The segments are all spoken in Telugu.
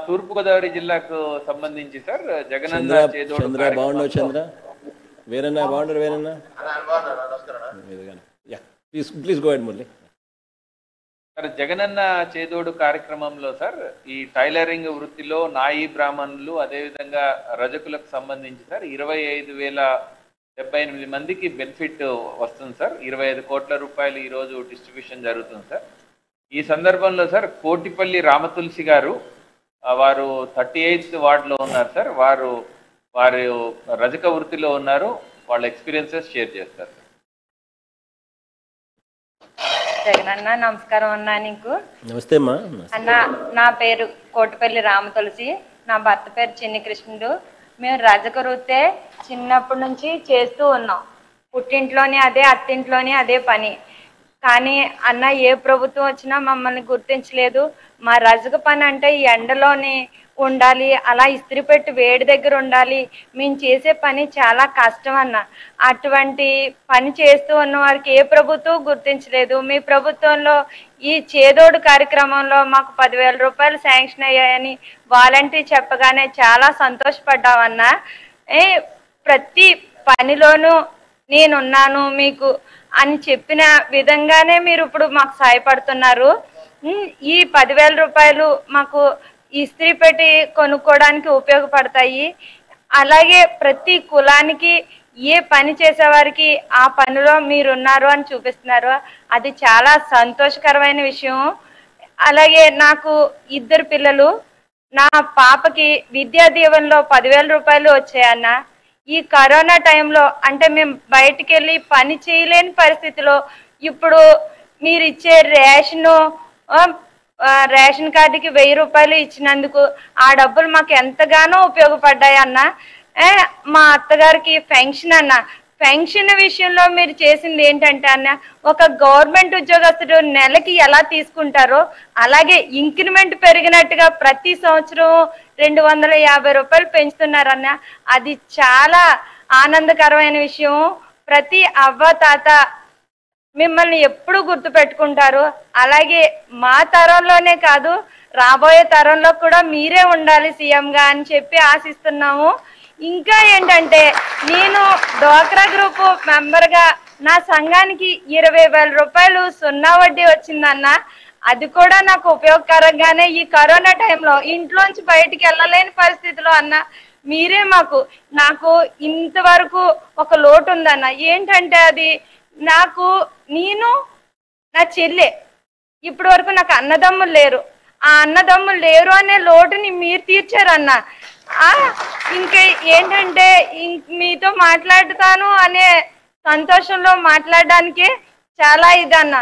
తూర్పు గోదావరి జిల్లాకు సంబంధించి సార్ జగనన్న చంద్ర చేదోడు చంద్ర బాగుండవు చంద్ర వేరన్నా బాగుండరు వేరన్నా yeah please please go ahead Murali sir జగనన్న చేదోడు కార్యక్రమంలో సార్ ఈ టైలరింగ్ వృత్తిలో నాయి బ్రాహ్మణులు అదేవిధంగా రజకులకు సంబంధించి సార్ ఇరవై ఐదు వేల డెబ్బై ఎనిమిది మందికి బెనిఫిట్ వస్తుంది సార్ ఇరవై ఐదు కోట్ల రూపాయలు ఈరోజు డిస్ట్రిబ్యూషన్ జరుగుతుంది సార్ ఈ సందర్భంలో సార్ కోటిపల్లి రామతులసి గారు ఆ, వారు థర్టీ ఎయిత్ వార్డులో ఉన్నారు సార్ వారు వారు రజక వృత్తిలో ఉన్నారు వాళ్ళ ఎక్స్పీరియన్సెస్ షేర్ చేస్తారు జగనన్న నమస్కారం అన్నా నీకు నమస్తే అమ్మా అన్న నా పేరు కోటిపల్లి రామతులసి నా భర్త పేరు చిన్ని కృష్ణుడు మేము రజక వృత్తే చిన్నప్పటి నుంచి చేస్తూ ఉన్నాం పుట్టింట్లోని అదే అత్తింట్లోని అదే పని కానీ అన్న ఏ ప్రభుత్వం వచ్చినా మమ్మల్ని గుర్తించలేదు మా రజక పని అంటే ఈ ఎండలోని ఉండాలి అలా ఇస్త్రీ పెట్టి వేడి దగ్గర ఉండాలి మేము చేసే పని చాలా కష్టం అన్న అటువంటి పని చేస్తూ ఉన్న వారికి ఏ ప్రభుత్వం గుర్తించలేదు మీ ప్రభుత్వంలో ఈ చేదోడు కార్యక్రమంలో మాకు పదివేల రూపాయలు శాంక్షన్ అయ్యాయని వాలంటీర్ చెప్పగానే చాలా సంతోషపడ్డామన్నా ఏ ప్రతి పనిలోనూ నేనున్నాను మీకు అని చెప్పిన విధంగానే మీరు ఇప్పుడు మాకు సహాయపడుతున్నారు ఉమ్, ఈ పదివేల రూపాయలు మాకు ఇస్త్రీ పెట్టి కొనుక్కోవడానికి ఉపయోగపడతాయి అలాగే ప్రతి కులానికి ఏ పని చేసేవారికి ఆ పనిలో మీరున్నారు అని చూపిస్తున్నారు అది చాలా సంతోషకరమైన విషయం అలాగే నాకు ఇద్దరు పిల్లలు నా పాపకి విద్యా దీవెనలో పదివేల రూపాయలు వచ్చాయన్న ఈ కరోనా టైంలో అంటే మేము బయటికి వెళ్ళి పని చేయలేని పరిస్థితిలో ఇప్పుడు మీరు ఇచ్చే రేషను ఆ, ఆ, రేషన్ కార్డుకి వెయ్యి రూపాయలు ఇచ్చినందుకు ఆ డబ్బులు మాకు ఎంతగానో ఉపయోగపడ్డాయి అన్న ఏ, మా అత్తగారికి పెన్షన్ అన్న పెన్షన్ విషయంలో మీరు చేసింది ఏంటంటే అన్న ఒక గవర్నమెంట్ ఉద్యోగస్తుడు నెలకి ఎలా తీసుకుంటారో అలాగే ఇంక్రిమెంట్ పెరిగినట్టుగా ప్రతి సంవత్సరం రెండు వందల యాభై రూపాయలు పెంచుతున్నారన్న అది చాలా ఆనందకరమైన విషయం ప్రతి అవ్వ తాత మిమ్మల్ని ఎప్పుడు గుర్తు పెట్టుకుంటారు అలాగే మా తరంలోనే కాదు రాబోయే తరంలో కూడా మీరే ఉండాలి సీఎంగా అని చెప్పి ఆశిస్తున్నాము ఇంకా ఏంటంటే నేను డోక్రా గ్రూప్ మెంబర్గా నా సంఘానికి ఇరవై వేల రూపాయలు సున్నా వడ్డీ వచ్చిందన్న అది కూడా నాకు ఉపయోగకరంగానే ఈ కరోనా టైంలో ఇంట్లోంచి బయటికి వెళ్ళలేని పరిస్థితిలో అన్న మీరే మాకు నాకు ఇంతవరకు ఒక లోటు ఉందన్న ఏంటంటే అది నాకు నేను నా చెల్లె ఇప్పటి వరకు నాకు అన్నదమ్ములు లేరు ఆ అన్నదమ్ములు లేరు అనే లోటుని మీరు తీర్చారన్న ఆ, ఇంకా ఏంటంటే ఇం- మీతో మాట్లాడుతాను అనే సంతోషంలో మాట్లాడడానికి చాలా ఇదన్న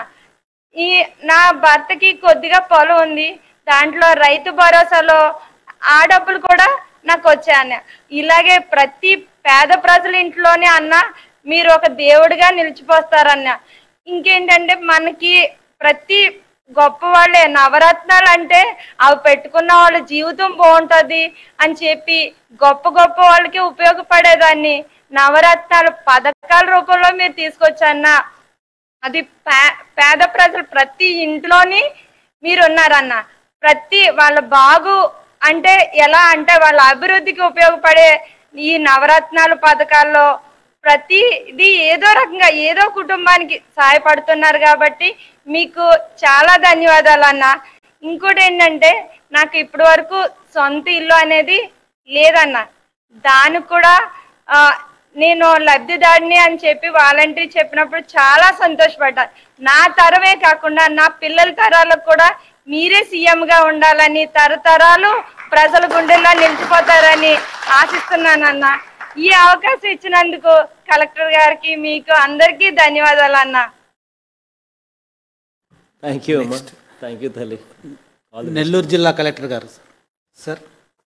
ఈ నా భర్తకి కొద్దిగా పొలం ఉంది దాంట్లో రైతు భరోసాలో ఆ డబ్బులు కూడా నాకు వచ్చాయన్న ఇలాగే ప్రతి పేద ప్రజల ఇంట్లోనే అన్న మీరు ఒక దేవుడిగా నిలిచిపోస్తారన్న ఇంకేంటంటే మనకి ప్రతి గొప్ప వాళ్ళే నవరత్నాలు అంటే అవి పెట్టుకున్న వాళ్ళ జీవితం బాగుంటుంది అని చెప్పి గొప్ప గొప్ప వాళ్ళకి ఉపయోగపడేదాన్ని నవరత్నాలు పథకాల రూపంలో మీరు తీసుకొచ్చన్న అది పే- పేద ప్రజలు ప్రతి ఇంట్లోని మీరు ఉన్నారన్న ప్రతి వాళ్ళ బాగు అంటే ఎలా అంటే వాళ్ళ అభివృద్ధికి ఉపయోగపడే ఈ నవరత్నాలు పథకాల్లో ప్రతిది ఏదో రకంగా ఏదో కుటుంబానికి సహాయపడుతున్నారు కాబట్టి మీకు చాలా ధన్యవాదాలు అన్న ఇంకోటి ఏంటంటే నాకు ఇప్పటి వరకు సొంత ఇల్లు అనేది లేదన్న దానికి కూడా ఆ, నేను లబ్ధిదారిని అని చెప్పి వాలంటీర్ చెప్పినప్పుడు చాలా సంతోషపడ్డా నా తరమే కాకుండా నా పిల్లల తరాలకు కూడా మీరే సీఎం గా ఉండాలని తరతరాలు ప్రజల గుండెల్లో నిలిచిపోతారని ఆశిస్తున్నానన్న ఈ అవకాశం ఇచ్చినందుకు కలెక్టర్ గారికి మీకు అందరికీ ధన్యవాదాలు అన్న థ్యాంక్ యూ అమ్మా థ్యాంక్ యూ తల్లి నెల్లూరు జిల్లా కలెక్టర్ గారు సార్